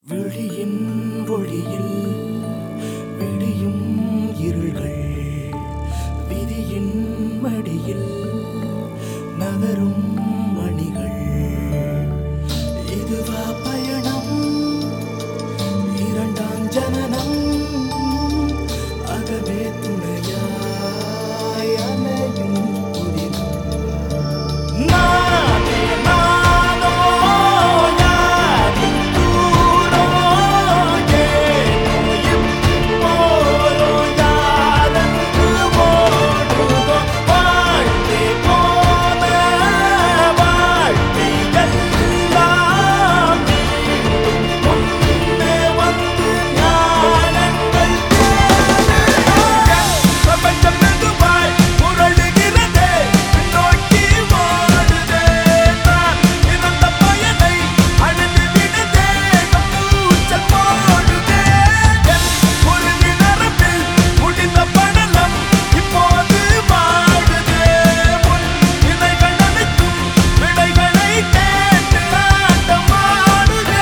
விழியின் ஒளியில் விடியும் இருள்கள் விதியின் மடியில் நகரும் மணிகள் இதுவா பயணம் இரண்டாம் ஜனனம் அகவே துணையாய் அலையும் புதினம் நானே நானோ யாரின் தூரோ ஏனோ இப்போதோ யாரென்று ஓடுதோ வாழ்க்கை போன வாழ்க்கை எல்லாம் மீண்டும் முன்னே வந்து ஞானங்கள் பிரபஞ்சம் மெதுவாய் புரளுகிறதே பின்னோக்கி ஓடுதே நான் இறந்த பயனை அழுது விடுதே கூச்சல் போடுதே என் குருதி நரம்பில் முடிந்த படலம் இப்போது வாடுதே உன் இணைகள் அனைத்தும் விடைகளை கேட்டு ஆட்டமாடுதே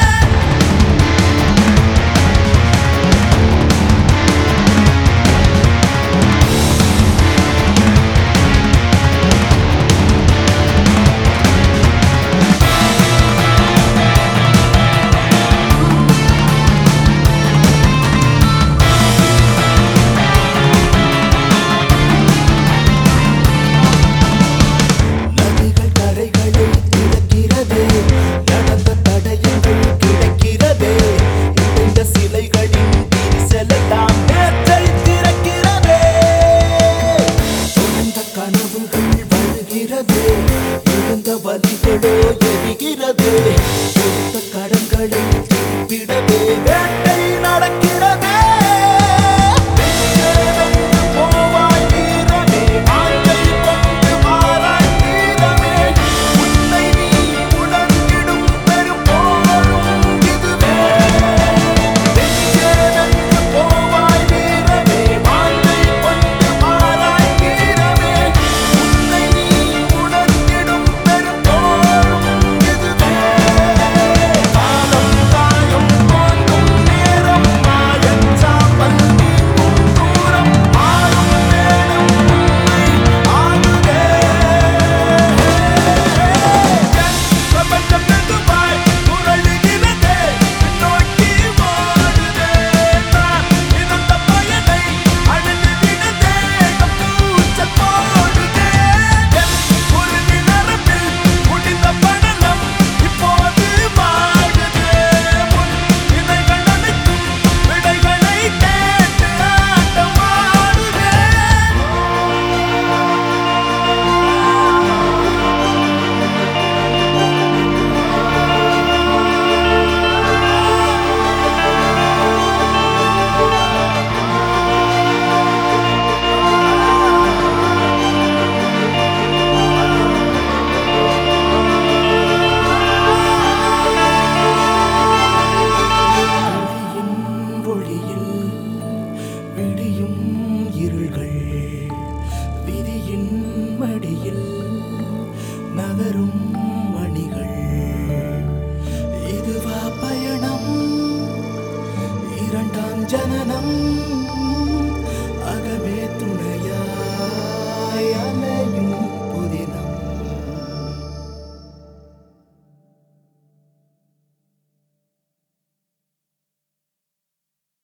நதிகள் கரைகளை திறக்கிறதே நடந்த தடயங்கள் கிடைக்கிறதே இந்த சிலைகளின் விரிசலெல்லாம் நேற்றை திறக்கிறதே தொலைந்த கனவுகள் வழுகிறதே இருந்த வலிகளோ எரிகிறதே கொடுத்த கடன்களை திருப்பிடவே வேண்டே